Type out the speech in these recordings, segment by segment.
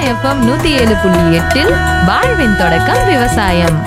FM நூத்தி ஏழு புள்ளி எட்டில் வாழ்வின் தொடக்கம் விவசாயம்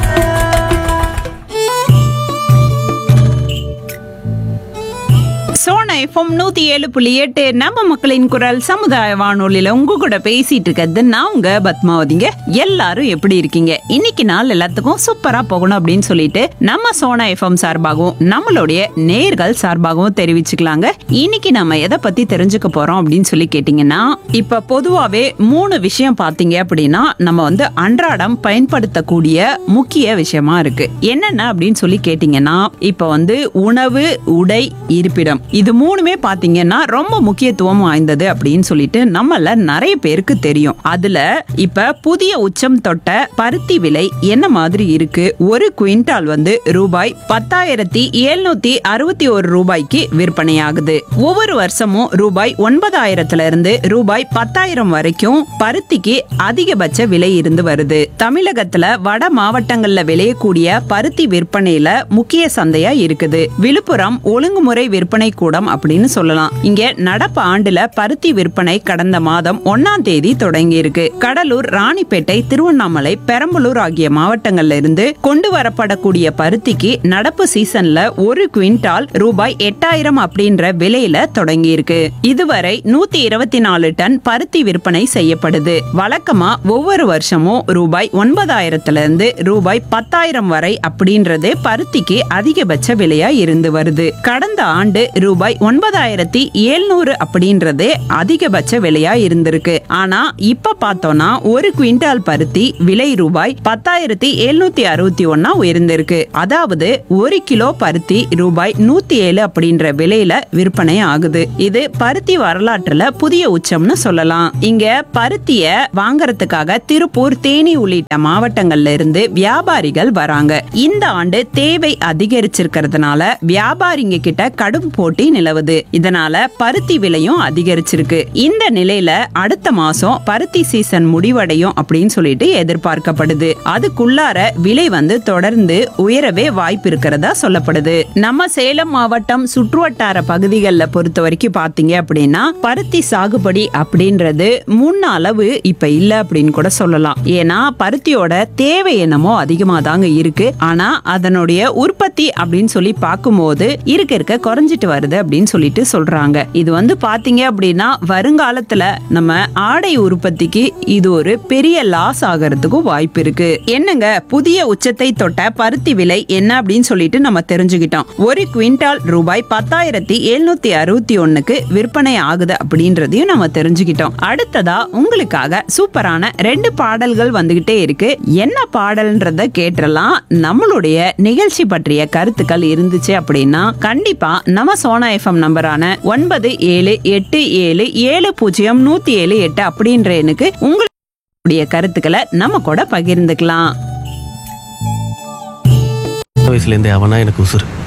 சோனா எஃப்எம் நூத்தி ஏழு புள்ளி எட்டு நம்ம மக்களின் குரல் சமுதாய வானொலியில உங்க கூட பேசிட்டு இருக்கிறது நான் உங்க பத்மாவதிங்க எல்லாரும் எப்படி இருக்கீங்க இன்னைக்கு நாள் எல்லாத்துக்கும் சூப்பரா போகணும் அப்படின்னு சொல்லிட்டு நம்ம சோனா எஃப்எம் சார்பாகவும் நம்மளுடைய நேர்கள் சார்பாகவும் தெரிவிச்சுக்கலாங்க இன்னைக்கு நம்ம எதை பத்தி தெரிஞ்சுக்க போறோம் அப்படின்னு சொல்லி கேட்டீங்கன்னா இப்ப பொதுவாவே மூணு விஷயம் பாத்தீங்க அப்படின்னா நம்ம வந்து அன்றாடம் பயன்படுத்தக்கூடிய முக்கிய விஷயமா இருக்கு என்னென்ன அப்படின்னு சொல்லி கேட்டீங்கன்னா இப்ப வந்து உணவு உடை இருப்பிடம் இது மூணுமே பாத்தீங்கன்னா ரொம்ப முக்கியத்துவம் வாய்ந்தது அப்படின்னு சொல்லிட்டு நம்மள நிறைய பேருக்கு தெரியும் அதுல இப்ப புதிய உச்சம் தொட்ட பருத்தி விலை என்ன மாதிரி இருக்கு ஒரு குவிண்டால் வந்து ரூபாய் பத்தாயிரத்தி எழுநூத்தி அறுபத்தி ஒரு ரூபாய்க்கு விற்பனையாகுது ஒவ்வொரு வருஷமும் ரூபாய் ஒன்பதாயிரத்துல இருந்து ரூபாய் பத்தாயிரம் வரைக்கும் பருத்திக்கு அதிகபட்ச விலை இருந்து வருது தமிழகத்துல வட மாவட்டங்கள்ல விளையக்கூடிய பருத்தி விற்பனையில முக்கிய சந்தையா இருக்குது விழுப்புரம் ஒழுங்குமுறை விற்பனை கூடம் அப்படின்னு சொல்லலாம் இங்க நடப்பு ஆண்டுல பருத்தி விற்பனை கடந்த மாதம் ஒன்னாம் தேதி தொடங்கி இருக்கு கடலூர் ராணிப்பேட்டை திருவண்ணாமலை பெரம்பலூர் ஆகிய மாவட்டங்கள்ல இருந்து கொண்டு வரப்படக்கூடிய பருத்திக்கு நடப்பு சீசன்ல ஒரு குவிண்டால் ரூபாய் எட்டாயிரம் அப்படின்ற விலையில தொடங்கி இருக்கு இதுவரை நூத்தி இருபத்தி நாலு டன் பருத்தி விற்பனை செய்யப்படுது வழக்கமா ஒவ்வொரு வருஷமும் ரூபாய் ஒன்பதாயிரத்துல இருந்து ரூபாய் பத்தாயிரம் வரை அப்படின்றது பருத்திக்கு அதிகபட்ச விலையா இருந்து வருது கடந்த ஆண்டு ரூபாய் ஒன்பதாயிரத்தி எழுநூறு அப்படின்றது அதிகபட்ச விலையா இருந்திருக்கு ஆனா இப்ப பார்த்தோம்னா ஒரு குவிண்டால் பருத்தி விலை ரூபாய் பத்தாயிரத்தி எழுநூத்தி அறுபத்தி ஒன்னா உயர்ந்திருக்கு அதாவது ஒரு கிலோ பருத்தி ரூபாய் நூத்தி ஏழு அப்படின்ற விலையில விற்பனை ஆகுது இது பருத்தி வரலாற்றுல புதிய உச்சம்னு சொல்லலாம் இங்க பருத்திய வாங்கறதுக்காக திருப்பூர் தேனி உள்ளிட்ட மாவட்டங்கள்ல இருந்து வியாபாரிகள் வராங்க இந்த ஆண்டு தேவை அதிகரிச்சிருக்கிறதுனால வியாபாரிங்க கிட்ட கடும் போட்டி நிலவுது இதனால பருத்தி விலையும் அதிகரிச்சிருக்கு இந்த நிலையில அடுத்த மாசம் பருத்தி சீசன் முடிவடையும் அப்படின்னு சொல்லிட்டு எதிர்பார்க்கப்படுது அதுக்குள்ளார விலை வந்து தொடர்ந்து உயரவே வாய்ப்பு இருக்கிறதா சொல்லப்படுது நம்ம சேலம் மாவட்டம் சுற்றுவட்டார பகுதிகளில் பொறுத்த வரைக்கும் பாத்தீங்க அப்படின்னா பருத்தி சாகுபடி அப்படின்றது முன்ன அளவு இப்ப இல்ல அப்படின்னு கூட சொல்லலாம் ஏன்னா பருத்தியோட தேவை என்னமோ அதிகமா தாங்க இருக்கு ஆனா அதனுடைய உற்பத்தி அப்படின்னு சொல்லி பார்க்கும்போது இருக்க இருக்க குறைஞ்சிட்டு வருது அப்படின்னு சொல்லிட்டு சொல்றாங்க இது வந்து பாத்தீங்க அப்படின்னா வருங்காலத்துல நம்ம ஆடை உற்பத்திக்கு இது ஒரு பெரிய லாஸ் ஆகிறதுக்கும் வாய்ப்பு இருக்கு என்னங்க புதிய உச்சத்தை தொட்ட பருத்தி விலை என்ன அப்படின்னு சொல்லிட்டு நம்ம தெரிஞ்சுக்கிட்டோம் ஒரு குவிண்டால் ரூபாய் பத்தாயிரத்தி எழுநூத்தி அறுபத்தி ஒண்ணுக்கு விற்பனை ஆகுது அப்படின்றதையும் நம்ம தெரிஞ்சுக்கிட்டோம் அடுத்ததா உங்களுக்காக சூப்பரான ரெண்டு பாடல்கள் வந்துகிட்டே இருக்கு என்ன பாடல்ன்றத கேட்டுறலாம் நம்மளுடைய நிகழ்ச்சி பற்றிய கருத்துக்கள் இருந்துச்சு அப்படின்னா கண்டிப்பா நம்ம சோனா எஃப்எம் நம்பரான ஒன்பது ஏழு எட்டு ஏழு ஏழு பூஜ்ஜியம் நூத்தி ஏழு எட்டு அப்படின்ற எண்ணுக்கு உங்களுடைய கருத்துக்களை நம்ம கூட பகிர்ந்துக்கலாம் வயசுலேருந்தே அவனா எனக்கு உசுறு